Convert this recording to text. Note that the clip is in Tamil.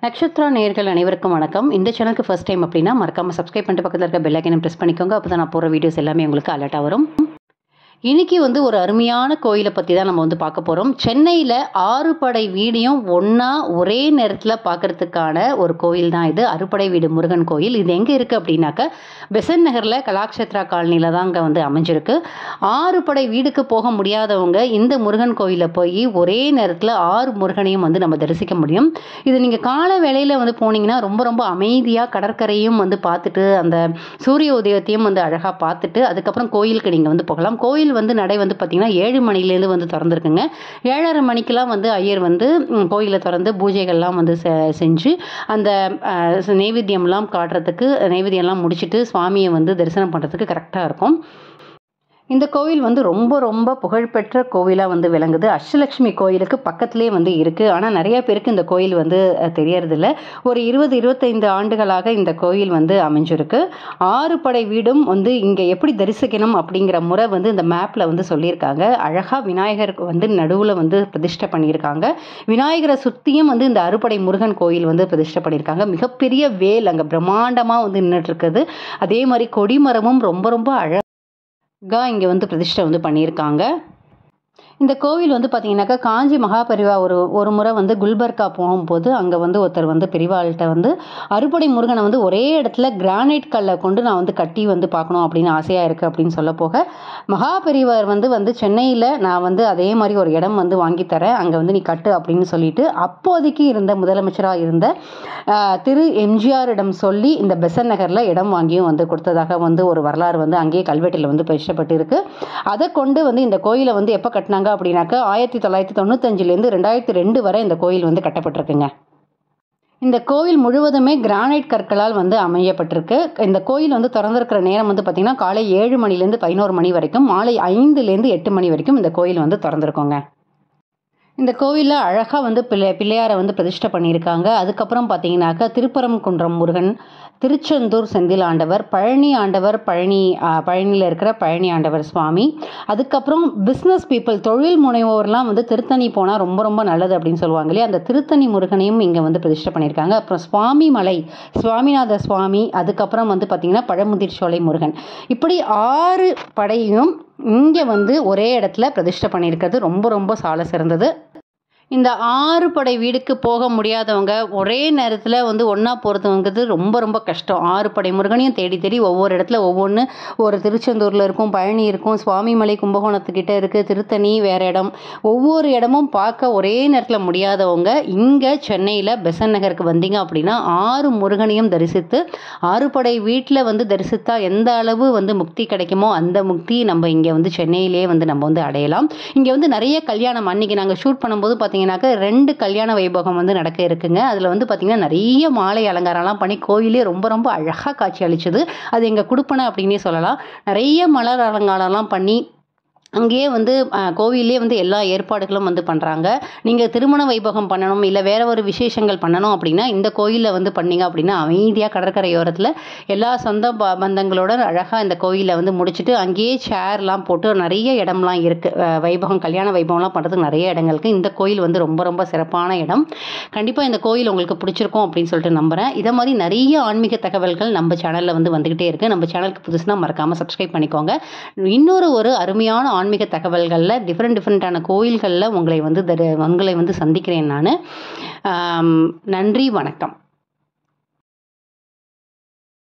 நக்ஷத்ரா நேர்கள் அனைவருக்கும் வணக்கம் இந்த சேனலுக்கு ஃபர்ஸ்ட் டைம் அப்படின்னா மறக்காமல் சப்ஸ்கிரைப் பண்ணிட்டு பக்கத்தில் இருக்க பெல் ஐக்கனை ப்ரெஸ் பண்ணிக்கோங்க அப்போ தான் நான் போகிற வீடியோஸ் எல்லாமே உங்களுக்கு அலர்ட்டாக வரும் இன்னைக்கு வந்து ஒரு அருமையான கோயிலை பற்றி தான் நம்ம வந்து பார்க்க போகிறோம் சென்னையில் ஆறு படை வீடையும் ஒன்றா ஒரே நேரத்தில் பார்க்கறதுக்கான ஒரு கோயில் தான் இது அறுபடை வீடு முருகன் கோயில் இது எங்கே இருக்குது அப்படின்னாக்க பெசன் நகரில் கலாக்ஷேத்ரா காலனியில் தான் அங்கே வந்து அமைஞ்சிருக்கு ஆறு படை வீடுக்கு போக முடியாதவங்க இந்த முருகன் கோயிலில் போய் ஒரே நேரத்தில் ஆறு முருகனையும் வந்து நம்ம தரிசிக்க முடியும் இது நீங்கள் கால வேளையில் வந்து போனீங்கன்னா ரொம்ப ரொம்ப அமைதியாக கடற்கரையும் வந்து பார்த்துட்டு அந்த சூரிய உதயத்தையும் வந்து அழகாக பார்த்துட்டு அதுக்கப்புறம் கோயிலுக்கு நீங்கள் வந்து போகலாம் கோயில் வந்து நடை வந்து பார்த்திங்கன்னா ஏழு மணிலேருந்து வந்து திறந்துருக்குங்க ஏழரை மணிக்கெலாம் வந்து ஐயர் வந்து ம், கோயிலை திறந்து பூஜைகள்லாம் வந்து செ- செஞ்சு அந்த அஹ், நெய்வேத்தியம்லாம் காட்டுறதுக்கு நெய்வேத்தியம்லாம் முடிச்சுட்டு சுவாமியை வந்து தரிசனம் பண்ணுறதுக்கு கரெக்டாக இருக்கும் இந்த கோவில் வந்து ரொம்ப ரொம்ப புகழ்பெற்ற கோவிலாக வந்து விளங்குது அஷ்டலட்சுமி கோயிலுக்கு பக்கத்துலேயே வந்து இருக்குது ஆனால் நிறைய பேருக்கு இந்த கோயில் வந்து அஹ், தெரியறதில்ல ஒரு இருபது இருபத்தைந்து ஆண்டுகளாக இந்த கோயில் வந்து அமைஞ்சிருக்கு ஆறு படை வீடும் வந்து இங்கே எப்படி தரிசிக்கணும் அப்படிங்கிற முறை வந்து இந்த மேப்பில் வந்து சொல்லியிருக்காங்க அழகாக விநாயகருக்கு வந்து நடுவில் வந்து பிரதிஷ்டை பண்ணியிருக்காங்க விநாயகரை சுற்றியும் வந்து இந்த அறுபடை முருகன் கோயில் வந்து பிரதிஷ்டை பண்ணியிருக்காங்க மிகப்பெரிய வேல் அங்கே பிரம்மாண்டமாக வந்து நின்றுட்டு இருக்குது அதே மாதிரி கொடிமரமும் ரொம்ப ரொம்ப அழ கா இங்கே வந்து பிரதிஷ்டை வந்து பண்ணியிருக்காங்க இந்த கோவில் வந்து பார்த்தீங்கன்னாக்கா காஞ்சி மகாபரிவா ஒரு ஒரு முறை வந்து குல்பர்கா போகும்போது அங்கே வந்து ஒருத்தர் வந்து பெரியவாள்கிட்ட வந்து அறுபடை முருகனை வந்து ஒரே இடத்துல கிரானைட் கல்லை கொண்டு நான் வந்து கட்டி வந்து பார்க்கணும் அப்படின்னு ஆசையாக இருக்குது அப்படின்னு சொல்ல போக மகாபெரிவார் வந்து வந்து சென்னையில் நான் வந்து அதே மாதிரி ஒரு இடம் வந்து வாங்கி தரேன் அங்கே வந்து நீ கட்டு அப்படின்னு சொல்லிட்டு அப்போதைக்கு இருந்த முதலமைச்சராக இருந்த ஆஹ், திரு எம்ஜிஆரிடம் சொல்லி இந்த பெசன் நகரில் இடம் வாங்கியும் வந்து கொடுத்ததாக வந்து ஒரு வரலாறு வந்து அங்கேயே கல்வெட்டில் வந்து பேசப்பட்டு இருக்கு அதை கொண்டு வந்து இந்த கோயிலை வந்து எப்போ கட்டினாங்க அப்படின்னாக்கா ஆயிரத்தி தொள்ளாயிரத்தி தொண்ணூத்தஞ்சுலேருந்து ரெண்டாயிரத்தி ரெண்டு வரை இந்த கோயில் வந்து கட்டப்பட்டிருக்குங்க இந்த கோவில் முழுவதுமே கிரானைட் கற்களால் வந்து அமையப்பட்டிருக்கு இந்த கோயில் வந்து திறந்திருக்கிற நேரம் வந்து பார்த்திங்கன்னா காலை ஏழு மணிலேருந்து பதினோரு மணி வரைக்கும் மாலை ஐந்துலேருந்து எட்டு மணி வரைக்கும் இந்த கோயில் வந்து திறந்திருக்குங்க இந்த கோவிலில் அழகாக வந்து பிள்ளை பிள்ளையாரை வந்து பிரதிஷ்டை பண்ணியிருக்காங்க அதுக்கப்புறம் பார்த்தீங்கன்னாக்கா திருப்பரங்குன்றம் முருகன் திருச்செந்தூர் செந்தில் ஆண்டவர் பழனி ஆண்டவர் பழனி பழனியில் இருக்கிற பழனி ஆண்டவர் சுவாமி அதுக்கப்புறம் பிஸ்னஸ் பீப்புள் தொழில் முனைவோர்லாம் வந்து திருத்தணி போனால் ரொம்ப ரொம்ப நல்லது அப்படின்னு சொல்லுவாங்க இல்லையா அந்த திருத்தணி முருகனையும் இங்கே வந்து பிரதிஷ்டை பண்ணியிருக்காங்க அப்புறம் சுவாமி மலை சுவாமிநாத சுவாமி அதுக்கப்புறம் வந்து பார்த்திங்கன்னா பழமுதிர் சோலை முருகன் இப்படி ஆறு படையும் இங்கே வந்து ஒரே இடத்துல பிரதிஷ்டை பண்ணியிருக்கிறது ரொம்ப ரொம்ப சால சிறந்தது இந்த ஆறு படை வீடுக்கு போக முடியாதவங்க ஒரே நேரத்தில் வந்து ஒன்றா போகிறதுங்கிறது ரொம்ப ரொம்ப கஷ்டம் ஆறு படை முருகனையும் தேடி தேடி ஒவ்வொரு இடத்துல ஒவ்வொன்று ஒரு திருச்செந்தூரில் இருக்கும் பழனி இருக்கும் சுவாமிமலை கும்பகோணத்துக்கிட்ட இருக்குது திருத்தணி வேறு இடம் ஒவ்வொரு இடமும் பார்க்க ஒரே நேரத்தில் முடியாதவங்க இங்கே சென்னையில் பெசன் நகருக்கு வந்தீங்க அப்படின்னா ஆறு முருகனையும் தரிசித்து ஆறு படை வீட்டில் வந்து தரிசித்தா எந்த அளவு வந்து முக்தி கிடைக்குமோ அந்த முக்தி நம்ம இங்கே வந்து சென்னையிலேயே வந்து நம்ம வந்து அடையலாம் இங்கே வந்து நிறைய கல்யாணம் அன்னைக்கு நாங்கள் ஷூட் பண்ணும்போது பார்த்தீங்கன்னாக்கா ரெண்டு கல்யாண வைபோகம் வந்து நடக்க இருக்குங்க அதில் வந்து பார்த்தீங்கன்னா நிறைய மாலை அலங்காரம்லாம் பண்ணி கோயிலே ரொம்ப ரொம்ப அழகாக காட்சி அளிச்சது அது எங்கள் குடுப்பனை அப்படின்னே சொல்லலாம் நிறைய மலர் அலங்காரம்லாம் பண்ணி அங்கேயே வந்து அஹ், கோவிலே வந்து எல்லா ஏற்பாடுகளும் வந்து பண்ணுறாங்க நீங்கள் திருமண வைபோகம் பண்ணணும் இல்லை வேற ஒரு விசேஷங்கள் பண்ணணும் அப்படின்னா இந்த கோயிலில் வந்து பண்ணீங்க அப்படின்னா அமைதியாக கடற்கரையோரத்தில் எல்லா சொந்த ப- பந்தங்களோட அழகாக இந்த கோயிலில் வந்து முடிச்சுட்டு அங்கேயே சேர்லாம் போட்டு நிறைய இடம்லாம் இருக்குது வைபவம் கல்யாண வைபவம்லாம் பண்ணுறதுக்கு நிறைய இடங்கள் இருக்குது இந்த கோயில் வந்து ரொம்ப ரொம்ப சிறப்பான இடம் கண்டிப்பாக இந்த கோயில் உங்களுக்கு பிடிச்சிருக்கும் அப்படின்னு சொல்லிட்டு நம்புகிறேன் இதை மாதிரி நிறைய ஆன்மீக தகவல்கள் நம்ம சேனலில் வந்து வந்துக்கிட்டே இருக்குது நம்ம சேனலுக்கு புதுசுனா மறக்காமல் சப்ஸ்கிரைப் பண்ணிக்கோங்க இன்னொரு ஒரு அருமையான ஆன்மீக தகவல்களில் டிஃப்ரெண்ட் டிஃப்ரெண்ட்டான கோயில்களில் உங்களை வந்து தரு- உங்களை வந்து சந்திக்கிறேன் நான் நன்றி வணக்கம்